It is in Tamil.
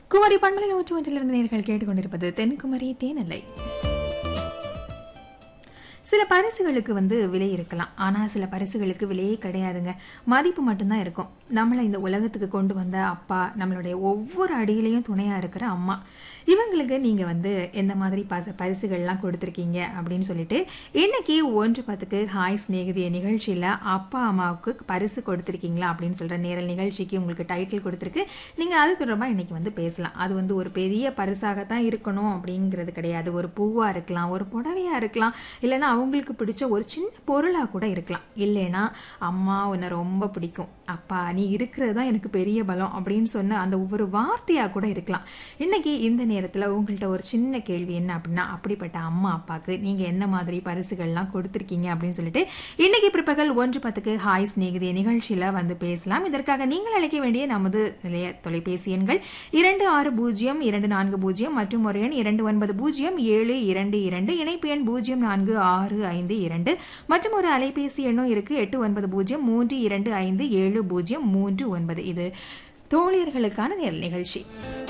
குமரி பண்பலை நூற்று ஒன்றிலிருந்து நேர்கள் கேட்டுக்கொண்டிருப்பது தென்குமரி தேனலை சில பரிசுகளுக்கு வந்து விலை இருக்கலாம் ஆனால் சில பரிசுகளுக்கு விலையே கிடையாதுங்க மதிப்பு மட்டும்தான் இருக்கும் நம்மளை இந்த உலகத்துக்கு கொண்டு வந்த அப்பா நம்மளுடைய ஒவ்வொரு அடியிலையும் துணையாக இருக்கிற அம்மா இவங்களுக்கு நீங்கள் வந்து எந்த மாதிரி பச பரிசுகள்லாம் கொடுத்துருக்கீங்க அப்படின்னு சொல்லிட்டு இன்னைக்கு ஒன்று பத்துக்கு ஹாய் ஸ்நேகிதிய நிகழ்ச்சியில் அப்பா அம்மாவுக்கு பரிசு கொடுத்துருக்கீங்களா அப்படின்னு சொல்கிற நேரல் நிகழ்ச்சிக்கு உங்களுக்கு டைட்டில் கொடுத்துருக்கு நீங்கள் அது தொடர்பாக இன்னைக்கு வந்து பேசலாம் அது வந்து ஒரு பெரிய பரிசாகத்தான் இருக்கணும் அப்படிங்கிறது கிடையாது ஒரு பூவாக இருக்கலாம் ஒரு புடவையாக இருக்கலாம் இல்லைன்னா அவங்களுக்கு பிடிச்ச ஒரு சின்ன பொருளாக கூட இருக்கலாம் இல்லைன்னா அம்மா உன்னை ரொம்ப பிடிக்கும் அப்பா நீ இருக்கிறது தான் எனக்கு பெரிய பலம் அப்படின்னு சொன்ன அந்த ஒவ்வொரு வார்த்தையாக கூட இருக்கலாம் இன்னைக்கு இந்த நேரத்தில் உங்கள்கிட்ட ஒரு சின்ன கேள்வி என்ன அப்படின்னா அப்படிப்பட்ட அம்மா அப்பாவுக்கு நீங்கள் என்ன மாதிரி பரிசுகள்லாம் கொடுத்துருக்கீங்க அப்படின்னு சொல்லிட்டு இன்னைக்கு பிற்பகல் ஒன்று பத்துக்கு ஹாய் ஸ்நேகிதிய நிகழ்ச்சியில் வந்து பேசலாம் இதற்காக நீங்கள் அழைக்க வேண்டிய நமது நிலைய தொலைபேசி எண்கள் இரண்டு ஆறு பூஜ்ஜியம் இரண்டு நான்கு பூஜ்ஜியம் மற்றும் ஒரு எண் இரண்டு ஒன்பது பூஜ்ஜியம் ஏழு இரண்டு இரண்டு இணைப்பு எண் பூஜ்ஜியம் நான்கு ஆறு ஐந்து இரண்டு மற்றும் ஒரு அலைபேசி எண்ணும் இருக்கு எட்டு ஒன்பது பூஜ்ஜியம் மூன்று இரண்டு ஐந்து ஏழு பூஜ்ஜியம் மூன்று ஒன்பது இது தோழியர்களுக்கான நேர் நிகழ்ச்சி